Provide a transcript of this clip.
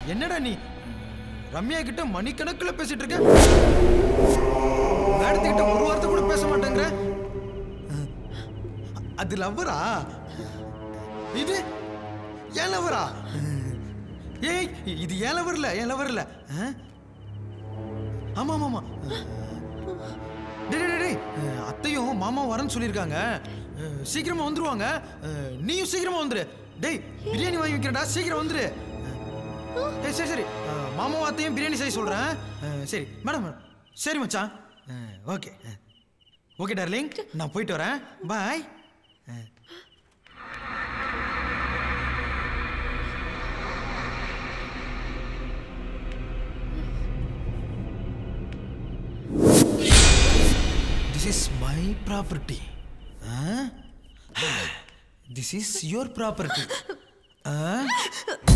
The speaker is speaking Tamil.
என்னடா நீ ரம்யா கிட்ட மணிக்கணக்கில் பேசிட்டு இருக்க மேடத்துக்கிட்ட ஒரு வார்த்தை கூட பேச மாட்டேங்கிற அது லவ்வரா இது ஏன் லவ்வரா ஏய் இது ஏன் லவர் இல்ல ஏன் லவர் இல்ல ஆ? ஆமா ஆமா ஆமா டேய் டேய், டேய் அஹ், அத்தையும் மாமா வரேன்னு சொல்லியிருக்காங்க அஹ், சீக்கிரமா வந்துருவாங்க அஹ், நீயும் சீக்கிரமா வந்துரு டேய் பிரியாணி வாங்கி வைக்கிறேன்டா சீக்கிரம் வந்துரு அஹ், ஏய் சரி சரி அஹ், மாமாவும் அத்தையும் பிரியாணி செய்ய சொல்றேன் அஹ், சரி மேடம் மேடம் சரி மச்சான் ஓகே ஓகே டார்லிங் நான் போயிட்டு வரேன் பாய் This is my property. Huh? This is your property. Huh?